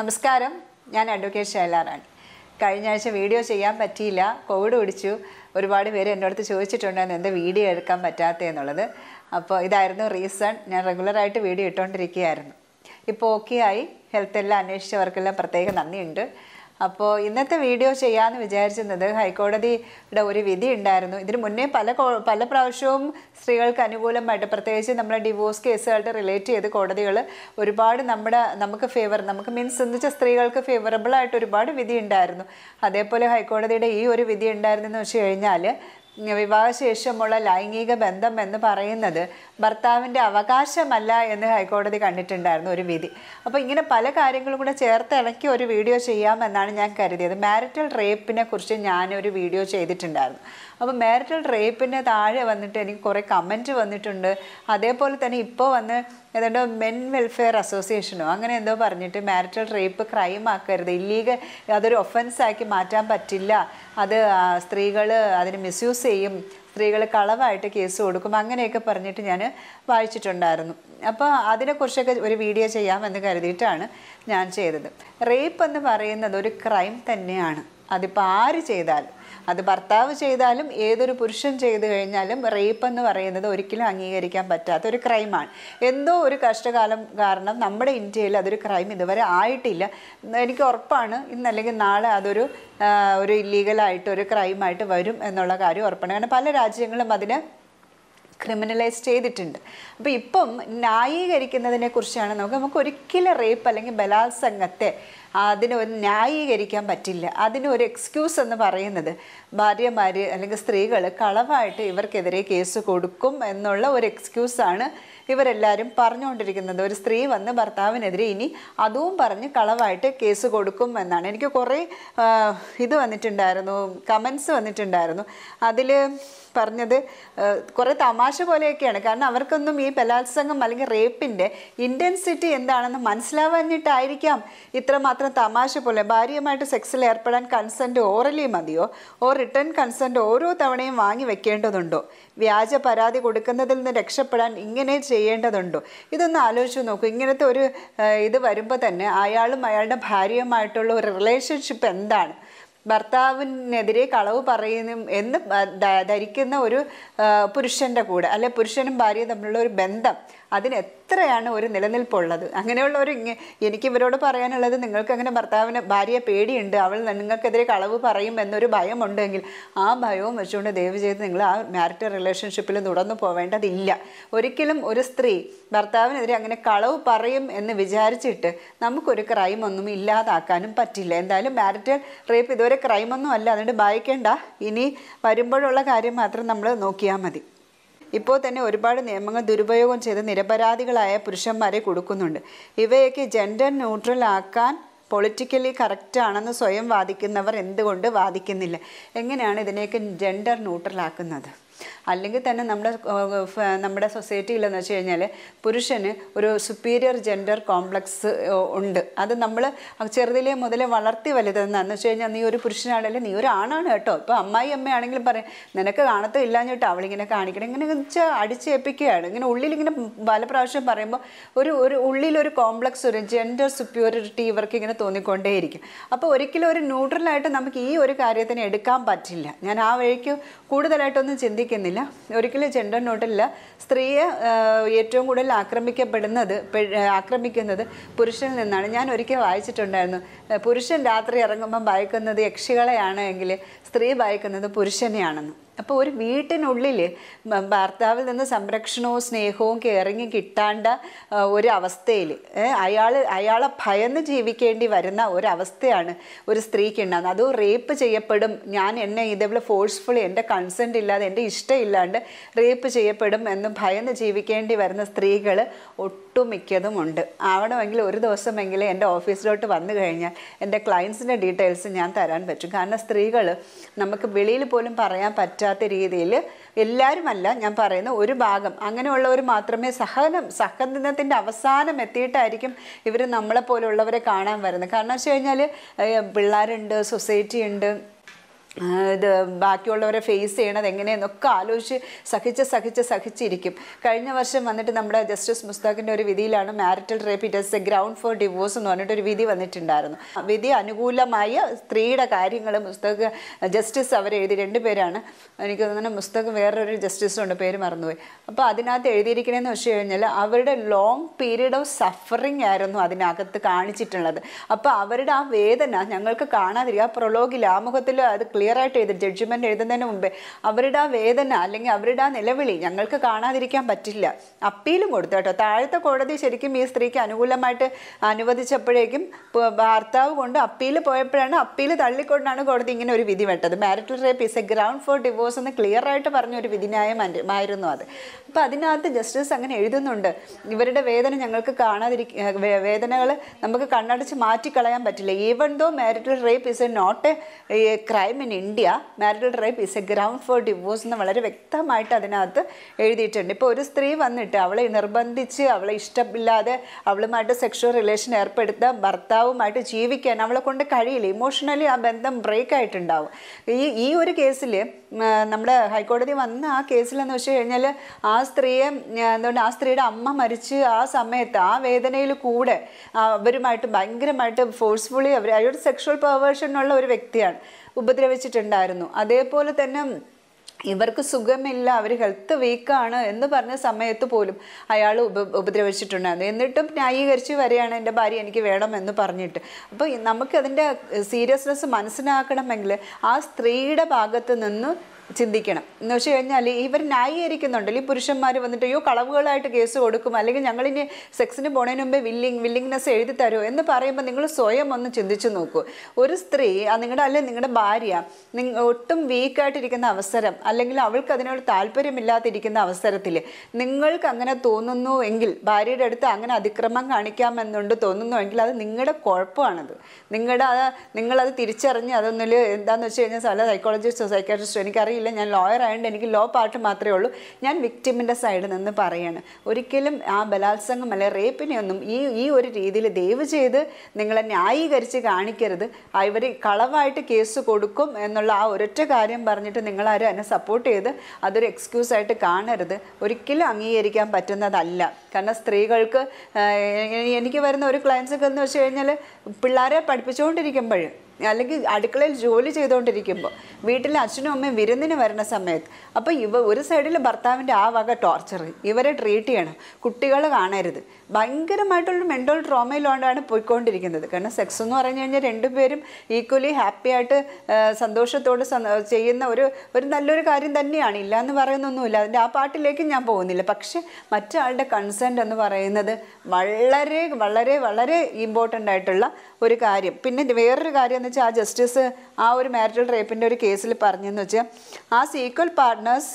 നമസ്കാരം ഞാൻ അഡ്വക്കേറ്റ് ശൈലാറാണ് കഴിഞ്ഞ ആഴ്ച വീഡിയോ ചെയ്യാൻ പറ്റിയില്ല കോവിഡ് പിടിച്ചു ഒരുപാട് പേര് എൻ്റെ അടുത്ത് ചോദിച്ചിട്ടുണ്ടായിരുന്നു എന്താ വീഡിയോ എടുക്കാൻ പറ്റാത്തത് എന്നുള്ളത് അപ്പോൾ ഇതായിരുന്നു റീസൺ ഞാൻ റെഗുലറായിട്ട് വീഡിയോ ഇട്ടുകൊണ്ടിരിക്കുകയായിരുന്നു ഇപ്പോൾ ഓക്കെ ആയി ഹെൽത്ത് എല്ലാം അന്വേഷിച്ചവർക്കെല്ലാം പ്രത്യേക നന്ദിയുണ്ട് അപ്പോൾ ഇന്നത്തെ വീഡിയോ ചെയ്യാമെന്ന് വിചാരിച്ചിരുന്നത് ഹൈക്കോടതിയുടെ ഒരു വിധി ഉണ്ടായിരുന്നു ഇതിന് മുന്നേ പല കോ- പല പ്രാവശ്യവും സ്ത്രീകൾക്ക് അനുകൂലമായിട്ട് പ്രത്യേകിച്ച് നമ്മളെ ഡിവോഴ്സ് കേസുമായിട്ട് റിലേറ്റ് ചെയ്ത് കോടതികൾ ഒരുപാട് നമ്മുടെ നമുക്ക് ഫേവർ നമുക്ക് മീൻസ് എന്ന് വെച്ചാൽ സ്ത്രീകൾക്ക് ഫേവറബിൾ ആയിട്ട് ഒരുപാട് വിധി ഉണ്ടായിരുന്നു അതേപോലെ ഹൈക്കോടതിയുടെ ഈ ഒരു വിധി ഉണ്ടായിരുന്നെന്ന് വെച്ച് കഴിഞ്ഞാൽ വിവാഹശേഷമുള്ള ലൈംഗിക ബന്ധം എന്ന് പറയുന്നത് ഭർത്താവിൻ്റെ അവകാശമല്ല എന്ന് ഹൈക്കോടതി കണ്ടിട്ടുണ്ടായിരുന്നു ഒരു വിധി അപ്പോൾ ഇങ്ങനെ പല കാര്യങ്ങളും കൂടെ ചേർത്ത് ഇണക്കി ഒരു വീഡിയോ ചെയ്യാമെന്നാണ് ഞാൻ കരുതിയത് മാരിറ്റൽ റേപ്പിനെ കുറിച്ച് ഞാനൊരു വീഡിയോ ചെയ്തിട്ടുണ്ടായിരുന്നു അപ്പോൾ മാരിറ്റൽ റേപ്പിൻ്റെ താഴെ വന്നിട്ട് എനിക്ക് കുറേ കമൻറ്റ് വന്നിട്ടുണ്ട് അതേപോലെ തന്നെ ഇപ്പോൾ വന്ന് ഏതാണ്ട് മെൻ വെൽഫെയർ അസോസിയേഷനോ അങ്ങനെ എന്തോ പറഞ്ഞിട്ട് മാരിറ്റൽ റേപ്പ് ക്രൈം ആക്കരുത് ഇല്ലീഗൽ അതൊരു ഒഫൻസാക്കി മാറ്റാൻ പറ്റില്ല അത് സ്ത്രീകൾ അതിന് മിസ്യൂസ് ചെയ്യും സ്ത്രീകൾ കളവായിട്ട് കേസ് കൊടുക്കും അങ്ങനെയൊക്കെ പറഞ്ഞിട്ട് ഞാൻ വായിച്ചിട്ടുണ്ടായിരുന്നു അപ്പോൾ അതിനെക്കുറിച്ചൊക്കെ ഒരു വീഡിയോ ചെയ്യാമെന്ന് കരുതിയിട്ടാണ് ഞാൻ ചെയ്തത് റേപ്പ് എന്ന് പറയുന്നത് ഒരു ക്രൈം തന്നെയാണ് അതിപ്പോൾ ആര് ചെയ്താലും അത് ഭർത്താവ് ചെയ്താലും ഏതൊരു പുരുഷൻ ചെയ്തു കഴിഞ്ഞാലും റേപ്പ് എന്ന് പറയുന്നത് ഒരിക്കലും അംഗീകരിക്കാൻ പറ്റാത്ത ഒരു ക്രൈമാണ് എന്തോ ഒരു കഷ്ടകാലം കാരണം നമ്മുടെ ഇന്ത്യയിൽ അതൊരു ക്രൈം ഇതുവരെ ആയിട്ടില്ല എനിക്ക് ഉറപ്പാണ് ഇന്നല്ലെങ്കിൽ നാളെ അതൊരു ആ, ഒരു ഇല്ലീഗലായിട്ട് ഒരു ക്രൈമായിട്ട് വരും എന്നുള്ള കാര്യം ഉറപ്പാണ് കാരണം പല രാജ്യങ്ങളും അതിന് ക്രിമിനലൈസ് ചെയ്തിട്ടുണ്ട് അപ്പോൾ ഇപ്പം ന്യായീകരിക്കുന്നതിനെ കുറിച്ചാണ് നമുക്ക് നമുക്ക് ഒരിക്കലും റേപ്പ് അല്ലെങ്കിൽ ബലാത്സംഗത്തെ അതിന് ഒരു ന്യായീകരിക്കാൻ പറ്റില്ല അതിന് ഒരു എക്സ്ക്യൂസ് എന്ന് പറയുന്നത് ഭാര്യമാർ അല്ലെങ്കിൽ സ്ത്രീകൾ കളവായിട്ട് ഇവർക്കെതിരെ കേസ് കൊടുക്കും എന്നുള്ള ഒരു എക്സ്ക്യൂസാണ് ഇവരെല്ലാവരും പറഞ്ഞുകൊണ്ടിരിക്കുന്നത് ഒരു സ്ത്രീ വന്ന് ഭർത്താവിനെതിരെ ഇനി അതും പറഞ്ഞ് കളവായിട്ട് കേസ് കൊടുക്കും എന്നാണ് എനിക്ക് കുറേ ആ, ഇത് വന്നിട്ടുണ്ടായിരുന്നു കമൻസ് വന്നിട്ടുണ്ടായിരുന്നു അതിൽ പറഞ്ഞത് ഏഹ്, കുറേ തമാശ പോലെയൊക്കെയാണ് കാരണം അവർക്കൊന്നും ഈ ബലാത്സംഗം അല്ലെങ്കിൽ റേപ്പിൻ്റെ ഇൻറ്റൻസിറ്റി എന്താണെന്ന് മനസ്സിലാവാഞ്ഞിട്ടായിരിക്കാം ഇത്രമാത്രം തമാശ പോലെ ഭാര്യയുമായിട്ട് സെക്സിൽ ഏർപ്പെടാൻ കൺസെൻറ്റ് ഓറലി മതിയോ ഓ റിട്ടേൺ കൺസെൻറ്റ് ഓരോ തവണയും വാങ്ങി വെക്കേണ്ടതുണ്ടോ വ്യാജ പരാതി കൊടുക്കുന്നതിൽ നിന്ന് രക്ഷപ്പെടാൻ ഇങ്ങനെ ചെയ്യേണ്ടതുണ്ടോ ഇതൊന്ന് ആലോചിച്ച് നോക്കൂ ഇങ്ങനത്തെ ഒരു ഏഹ്, ഇത് വരുമ്പോൾ തന്നെ അയാളും അയാളുടെ ഭാര്യയുമായിട്ടുള്ള ഒരു റിലേഷൻഷിപ്പ് എന്താണ് ഭർത്താവിനെതിരെ കളവ് പറയുന്നു എന്ന് ധ- ധരിക്കുന്ന ഒരു ആ, പുരുഷൻ്റെ കൂടെ അല്ലെ പുരുഷനും ഭാര്യയും തമ്മിലുള്ള ഒരു ബന്ധം അതിന് എത്രയാണ് ഒരു നിലനിൽപ്പുള്ളത് അങ്ങനെയുള്ള ഒരു ഇങ്ങ- എനിക്ക് ഇവരോട് പറയാനുള്ളത് നിങ്ങൾക്ക് അങ്ങനെ ഭർത്താവിന് ഭാര്യയെ പേടിയുണ്ട് അവൾ നിങ്ങൾക്കെതിരെ കളവ് പറയും എന്നൊരു ഭയമുണ്ടെങ്കിൽ ആ ഭയവും വെച്ചുകൊണ്ട് ദയവ് ചെയ്ത് നിങ്ങൾ ആ മാരിറ്റൽ റിലേഷൻഷിപ്പിൽ തുടർന്നു പോവേണ്ടതില്ല ഒരിക്കലും ഒരു സ്ത്രീ ഭർത്താവിനെതിരെ അങ്ങനെ കളവ് പറയും എന്ന് വിചാരിച്ചിട്ട് നമുക്കൊരു ക്രൈം ഒന്നും ഇല്ലാതാക്കാനും പറ്റില്ല എന്തായാലും മാരിറ്റൽ റേപ്പ് ഇതുവരെ ക്രൈമൊന്നും അല്ല അതുകൊണ്ട് ഭയക്കേണ്ട ഇനി വരുമ്പോഴുള്ള കാര്യം മാത്രം നമ്മൾ നോക്കിയാൽ മതി ഇപ്പോൾ തന്നെ ഒരുപാട് നിയമങ്ങൾ ദുരുപയോഗം ചെയ്ത് നിരപരാധികളായ പുരുഷന്മാരെ കൊടുക്കുന്നുണ്ട് ഇവയൊക്കെ ജെൻഡർ ന്യൂട്രൽ ആക്കാൻ പൊളിറ്റിക്കലി കറക്റ്റ് ആണെന്ന് സ്വയം വാദിക്കുന്നവർ എന്തുകൊണ്ട് വാദിക്കുന്നില്ല എങ്ങനെയാണ് ഇതിനെയൊക്കെ ജെൻഡർ ന്യൂട്രൽ ആക്കുന്നത് അല്ലെങ്കിൽ തന്നെ നമ്മുടെ ഏഹ്, ഫ- നമ്മുടെ സൊസൈറ്റിയിലെന്ന് വെച്ച് കഴിഞ്ഞാൽ പുരുഷന് ഒരു സുപ്പീരിയർ ജെൻഡർ കോംപ്ലക്സ് ഉണ്ട് അത് നമ്മൾ ചെറുതിലേ മുതലേ വളർത്തി വലുതെന്നാന്ന് വെച്ച് കഴിഞ്ഞാൽ നീ ഒരു പുരുഷനാണല്ലേ നീ ഒരു ആണാണ് കേട്ടോ ഇപ്പോൾ അമ്മായി അമ്മയാണെങ്കിലും പറയും നിനക്ക് കാണത്തോ ഇല്ലാഞ്ഞിട്ടോ അവളിങ്ങനെ കാണിക്കണം ഇങ്ങനെ വെച്ചാൽ അടിച്ചേൽപ്പിക്കുകയാണ് ഇങ്ങനെ ഉള്ളിൽ ഇങ്ങനെ പല പ്രാവശ്യം പറയുമ്പോൾ ഒരു ഒരു ഉള്ളിലൊരു കോംപ്ലക്സ് ഒരു ജെൻഡർ സുപ്പീരിയറിറ്റി ഇവർക്ക് ഇങ്ങനെ തോന്നിക്കൊണ്ടേയിരിക്കും അപ്പോൾ ഒരിക്കലും ഒരു ന്യൂട്രലായിട്ട് നമുക്ക് ഈ ഒരു കാര്യത്തിന് എടുക്കാൻ പറ്റില്ല ഞാൻ ആ വഴിക്ക് കൂടുതലായിട്ടൊന്നും ചിന്തിക്കുന്നില്ല ഒരിക്കലും ജെൻഡർ ന്യൂട്രലില്ല സ്ത്രീയെ ആ, ഏറ്റവും കൂടുതൽ ആക്രമിക്കപ്പെടുന്നത് പെ- ആക്രമിക്കുന്നത് പുരുഷനിൽ നിന്നാണ് ഞാൻ ഒരിക്കൽ വായിച്ചിട്ടുണ്ടായിരുന്നു ആ, പുരുഷൻ രാത്രി ഇറങ്ങുമ്പം ഭയക്കുന്നത് യക്ഷികളെയാണ് എങ്കിൽ സ്ത്രീ ഭയക്കുന്നത് പുരുഷനെയാണെന്ന് അപ്പോൾ ഒരു വീട്ടിനുള്ളിൽ ഭ- ഭർത്താവിൽ നിന്ന് സംരക്ഷണവും സ്നേഹവും കെയറിങ്ങും കിട്ടാണ്ട ആ, ഒരു അവസ്ഥയിൽ അയാൾ അയാളെ ഭയന്ന് ജീവിക്കേണ്ടി വരുന്ന ഒരവസ്ഥയാണ് ഒരു സ്ത്രീക്ക് ഉണ്ടാകുന്നത് അതും റേപ്പ് ചെയ്യപ്പെടും ഞാൻ എന്നെ ഇതേപോലെ ഫോഴ്സ്ഫുള്ളി എൻ്റെ കൺസെൻറ്റ് ഇല്ലാതെ എൻ്റെ ഇഷ്ടമില്ലാണ്ട് റേപ്പ് ചെയ്യപ്പെടും എന്ന് ഭയന്ന് ജീവിക്കേണ്ടി വരുന്ന സ്ത്രീകൾ ഒട്ടുമിക്കതും ഉണ്ട് ആവണമെങ്കിൽ ഒരു ദിവസമെങ്കിലും എൻ്റെ ഓഫീസിലോട്ട് വന്നു കഴിഞ്ഞാൽ എൻ്റെ ക്ലയൻസിൻ്റെ ഡീറ്റെയിൽസ് ഞാൻ തരാൻ പറ്റും കാരണം സ്ത്രീകൾ നമുക്ക് വെളിയിൽ പോലും പറയാൻ പറ്റാത്ത രീതിയിൽ എല്ലാവരുമല്ല ഞാൻ പറയുന്ന ഒരു ഭാഗം അങ്ങനെയുള്ളവർ മാത്രമേ സഹനം സഹനത്തിൻ്റെ അവസാനം എത്തിയിട്ടായിരിക്കും ഇവർ നമ്മളെ പോലുള്ളവരെ കാണാൻ വരുന്നത് കാരണം വെച്ച് കഴിഞ്ഞാൽ പിള്ളേരുണ്ട് സൊസൈറ്റി ഉണ്ട് ആ, ഇത് ബാക്കിയുള്ളവരെ ഫേസ് ചെയ്യണത് എങ്ങനെയെന്നൊക്കെ ആലോചിച്ച് സഹിച്ച് സഹിച്ച് സഹിച്ചിരിക്കും കഴിഞ്ഞ വർഷം വന്നിട്ട് നമ്മുടെ ജസ്റ്റിസ് മുസ്താഖിൻ്റെ ഒരു വിധിയിലാണ് marital rape it is a ground for divorce എന്ന് പറഞ്ഞിട്ട് ഒരു വിധി വന്നിട്ടുണ്ടായിരുന്നു ആ വിധി അനുകൂലമായ സ്ത്രീയുടെ കാര്യങ്ങൾ മുസ്തഖ് ജസ്റ്റിസ് അവർ എഴുതി രണ്ടുപേരാണ് എനിക്ക് തോന്നുന്നു മുസ്തഖ് വേറൊരു ജസ്റ്റിസും ഉണ്ട് പേര് മറന്നുപോയി അപ്പോൾ അതിനകത്ത് എഴുതിയിരിക്കണേന്ന് വെച്ച് കഴിഞ്ഞാൽ അവരുടെ ലോങ് പീരീഡ് ഓഫ് സഫറിങ് ആയിരുന്നു അതിനകത്ത് കാണിച്ചിട്ടുള്ളത് അപ്പോൾ അവരുടെ ആ വേദന ഞങ്ങൾക്ക് കാണാതിരിക്കുക ആ പ്രൊലോഗിൽ ആമുഖത്തിൽ അത് ക്ലിയർ ആയിട്ട് എഴുതി ജഡ്ജ്മെന്റ് എഴുതുന്നതിന് മുമ്പേ അവരുടെ ആ വേദന അല്ലെങ്കിൽ അവരുടെ ആ നിലവിളി ഞങ്ങൾക്ക് കാണാതിരിക്കാൻ പറ്റില്ല അപ്പീലും കൊടുത്തു കേട്ടോ താഴത്തെ കോടതി ശരിക്കും ഈ സ്ത്രീക്ക് അനുകൂലമായിട്ട് അനുവദിച്ചപ്പോഴേക്കും പ- ഭർത്താവ് കൊണ്ട് അപ്പീൽ പോയപ്പോഴാണ് അപ്പീൽ തള്ളിക്കൊണ്ടാണ് കോടതി ഇങ്ങനെ ഒരു വിധി വെട്ടത് marital rape is a ground for divorce എന്ന് ക്ലിയർ ആയിട്ട് പറഞ്ഞ ഒരു വിധിന്യായമായിരുന്നു അത് അപ്പോൾ അതിനകത്ത് ജസ്റ്റിസ് അങ്ങനെ എഴുതുന്നുണ്ട് ഇവരുടെ വേദന ഞങ്ങൾക്ക് കാണാതിരിക്ക വേദനകൾ നമുക്ക് കണ്ണടച്ച് മാറ്റിക്കളയാൻ പറ്റില്ല even though marital rape is a not a crime in India marital rape is a ground for divorce എന്ന് വളരെ വ്യക്തമായിട്ട് അതിനകത്ത് എഴുതിയിട്ടുണ്ട് ഇപ്പോൾ ഒരു സ്ത്രീ വന്നിട്ട് അവളെ നിർബന്ധിച്ച് അവളെ ഇഷ്ടമില്ലാതെ അവളുമായിട്ട് സെക്ഷൽ റിലേഷൻ ഏർപ്പെടുത്താൻ ഭർത്താവുമായിട്ട് ജീവിക്കാൻ അവളെ കൊണ്ട് കഴിയില്ല ഇമോഷണലി ആ ബന്ധം ബ്രേക്ക് ആയിട്ടുണ്ടാവും ഈ ഈ ഒരു കേസിൽ നമ്മുടെ ഹൈക്കോടതി വന്ന ആ കേസിലെന്ന് വെച്ച് കഴിഞ്ഞാൽ ആ സ്ത്രീയെ ഉം, എന്തുകൊണ്ട് ആ സ്ത്രീയുടെ അമ്മ മരിച്ച് ആ സമയത്ത് ആ വേദനയിൽ കൂടെ ആ, അവരുമായിട്ട് ഭയങ്കരമായിട്ട് ഫോഴ്സ്ഫുള്ളി അവർ അയാൾ സെക്ഷൽ പെർവേർഷനുള്ള ഒരു വ്യക്തിയാണ് ഉപദ്രവിച്ചിട്ടുണ്ടായിരുന്നു അതേപോലെ തന്നെ ഇവർക്ക് സുഖമില്ല അവർ ഹെൽത്ത് വീക്കാണ് എന്ന് പറഞ്ഞ സമയത്ത് പോലും അയാൾ ഉപ ഉപദ്രവിച്ചിട്ടുണ്ടായിരുന്നു എന്നിട്ടും ന്യായീകരിച്ച് വരികയാണ് എൻ്റെ ഭാര്യ എനിക്ക് വേണം എന്ന് പറഞ്ഞിട്ട് അപ്പോൾ നമുക്കതിൻ്റെ സീരിയസ്നെസ് മനസ്സിലാക്കണമെങ്കിൽ ആ സ്ത്രീയുടെ ഭാഗത്ത് നിന്ന് ചിന്തിക്കണം എന്ന് വെച്ച് കഴിഞ്ഞാൽ ഇവർ ന്യായീകരിക്കുന്നുണ്ടല്ലോ ഈ പുരുഷന്മാർ വന്നിട്ട് അയ്യോ കളവുകളായിട്ട് കേസ് കൊടുക്കും അല്ലെങ്കിൽ ഞങ്ങളിനി സെക്സിന് പോണതിന് മുമ്പേ വില്ലിങ് വില്ലിങ്നെസ് എഴുതി തരുമോ എന്ന് പറയുമ്പോൾ നിങ്ങൾ സ്വയം ഒന്ന് ചിന്തിച്ചു നോക്കൂ ഒരു സ്ത്രീ ആ നിങ്ങളുടെ അല്ലെങ്കിൽ നിങ്ങളുടെ ഭാര്യ നിങ്ങ ഒട്ടും വീക്കായിട്ടിരിക്കുന്ന അവസരം അല്ലെങ്കിൽ അവൾക്ക് അതിനോട് താല്പര്യമില്ലാതിരിക്കുന്ന അവസരത്തിൽ നിങ്ങൾക്ക് അങ്ങനെ തോന്നുന്നു എങ്കിൽ ഭാര്യയുടെ അടുത്ത് അങ്ങനെ അതിക്രമം കാണിക്കാമെന്നുണ്ട് തോന്നുന്നു എങ്കിൽ അത് നിങ്ങളുടെ കുഴപ്പമാണത് നിങ്ങളുടെ ആ നിങ്ങളത് തിരിച്ചറിഞ്ഞ് അതൊന്നിൽ എന്താണെന്ന് വെച്ച് കഴിഞ്ഞാൽ പല സൈക്കോളജിസ്റ്റോ സൈക്കാട്രിസ്റ്റോ എനിക്കറിയില്ല ഞാൻ ലോയർ ആയതുകൊണ്ട് എനിക്ക് ലോ പാർട്ട് മാത്രമേ ഉള്ളൂ ഞാൻ വിക്ടിമിൻ്റെ സൈഡിൽ നിന്ന് പറയാണ് ഒരിക്കലും ആ ബലാത്സംഗം അല്ലെ റേപ്പിനെയൊന്നും ഈ ഈ ഒരു രീതിയിൽ ദയവ് ചെയ്ത് നിങ്ങളെ ന്യായീകരിച്ച് കാണിക്കരുത് ഇവർ കളവായിട്ട് കേസ് കൊടുക്കും എന്നുള്ള ആ ഒരൊറ്റ കാര്യം പറഞ്ഞിട്ട് നിങ്ങളാരും എന്നെ സപ്പോർട്ട് ചെയ്ത് അതൊരു എക്സ്ക്യൂസ് ആയിട്ട് കാണരുത് ഒരിക്കലും അംഗീകരിക്കാൻ പറ്റുന്നതല്ല കാരണം സ്ത്രീകൾക്ക് ആ, എ- എനിക്ക് വരുന്ന ഒരു ക്ലയൻസ് ഒക്കെ എന്ന് വെച്ച് കഴിഞ്ഞാൽ പിള്ളേരെ പഠിപ്പിച്ചുകൊണ്ടിരിക്കുമ്പോൾ അല്ലെങ്കിൽ അടുക്കളയിൽ ജോലി ചെയ്തുകൊണ്ടിരിക്കുമ്പോൾ വീട്ടിൽ അച്ഛനും അമ്മയും വിരുന്നിന് വരുന്ന സമയത്ത് അപ്പോൾ ഇവ ഒരു സൈഡിൽ ഭർത്താവിൻ്റെ ആ വക ടോർച്ചർ ഇവരെ ട്രീറ്റ് ചെയ്യണം കുട്ടികൾ കാണരുത് ഭയങ്കരമായിട്ടുള്ള മെൻ്റൽ ട്രോമയിലോണ്ടാണ് പോയിക്കൊണ്ടിരിക്കുന്നത് കാരണം സെക്സ് എന്ന് പറഞ്ഞു കഴിഞ്ഞാൽ രണ്ടുപേരും ഈക്വലി ഹാപ്പി ആയിട്ട് ആ, സന്തോഷത്തോടെ സ- ചെയ്യുന്ന ഒരു ഒരു നല്ലൊരു കാര്യം തന്നെയാണ് ഇല്ല എന്ന് പറയുന്നൊന്നുമില്ല അതിൻ്റെ ആ പാട്ടിലേക്ക് ഞാൻ പോകുന്നില്ല പക്ഷെ മറ്റാളുടെ കൺസെൻറ്റ് എന്ന് പറയുന്നത് വളരെ വളരെ വളരെ ഇമ്പോർട്ടൻ്റ് ആയിട്ടുള്ള ഒരു കാര്യം പിന്നെ ഇത് വേറൊരു കാര്യം എന്ന് വെച്ചാൽ ആ ജസ്റ്റിസ് ആ ഒരു മാരിറ്റൽ റേപ്പിൻ്റെ ഒരു കേസിൽ പറഞ്ഞെന്ന് വെച്ചാൽ ആ equal partners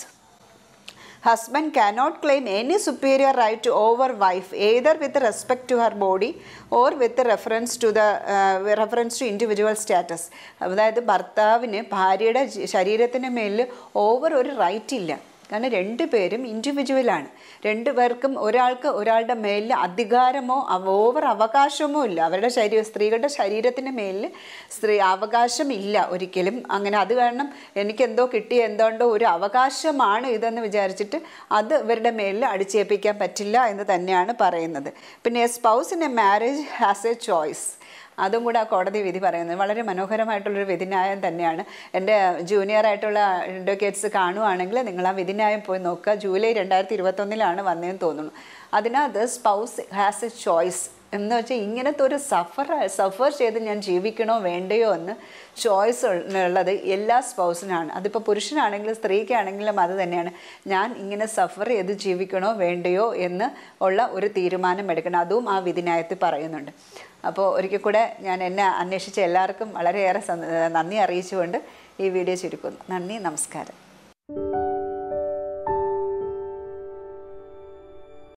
husband cannot claim any superior right over wife either with respect to her body or with reference to the uh, reference to individual status അതായത് ഭർത്താവിന് ഭാര്യയുടെ ജി- ശരീരത്തിന് മേലിൽ ഓവർ ഒരു റൈറ്റ് ഇല്ല കാരണം രണ്ടുപേരും ഇൻഡിവിജ്വലാണ് രണ്ടുപേർക്കും ഒരാൾക്ക് ഒരാളുടെ മേലിൽ അധികാരമോ അവ- ഓവർ അവകാശമോ ഇല്ല അവരുടെ ശരീര സ്ത്രീകളുടെ ശരീരത്തിന് മേലിൽ സ്ത്രീ അവകാശം ഇല്ല ഒരിക്കലും അങ്ങനെ അത് കാരണം എനിക്ക് എന്തോ കിട്ടിയ എന്തോണ്ടോ ഒരു അവകാശമാണ് ഇതെന്ന് വിചാരിച്ചിട്ട് അത് ഇവരുടെ മേലിൽ അടിച്ചേൽപ്പിക്കാൻ പറ്റില്ല എന്ന് തന്നെയാണ് പറയുന്നത് പിന്നെ spouse in a marriage has a choice അതും കൂടെ ആ കോടതി വിധി പറയുന്നത് വളരെ മനോഹരമായിട്ടുള്ളൊരു വിധിന്യായം തന്നെയാണ് എൻ്റെ ജൂനിയർ ആയിട്ടുള്ള അഡ്വക്കേറ്റ്സ് കാണുവാണെങ്കിൽ നിങ്ങൾ ആ വിധിന്യായം പോയി നോക്കുക ജൂലൈ രണ്ടായിരത്തി ഇരുപത്തൊന്നിലാണ് വന്നതെന്ന് തോന്നുന്നു അതിനകത്ത് സ്പൗസ് ഹാസ് എ ചോയ്സ് എന്ന് വെച്ചാൽ ഇങ്ങനത്തെ ഒരു സഫർ സഫർ ചെയ്ത് ഞാൻ ജീവിക്കണോ വേണ്ടയോ എന്ന് ചോയ്സ് ഉള്ളത് എല്ലാ സ്പൗസിനാണ് അതിപ്പോൾ പുരുഷനാണെങ്കിലും സ്ത്രീക്കാണെങ്കിലും അത് തന്നെയാണ് ഞാൻ ഇങ്ങനെ സഫർ ചെയ്ത് ജീവിക്കണോ വേണ്ടയോ എന്ന് ഉള്ള ഒരു തീരുമാനം എടുക്കണം അതും ആ വിധിന്യായത്തിൽ പറയുന്നുണ്ട് അപ്പോൾ ഒരിക്കൽ കൂടെ ഞാൻ എന്നെ അന്വേഷിച്ച എല്ലാവർക്കും വളരെയേറെ സന്ത- നന്ദി അറിയിച്ചുകൊണ്ട് ഈ വീഡിയോ ചുരുക്കുന്നു നന്ദി നമസ്കാരം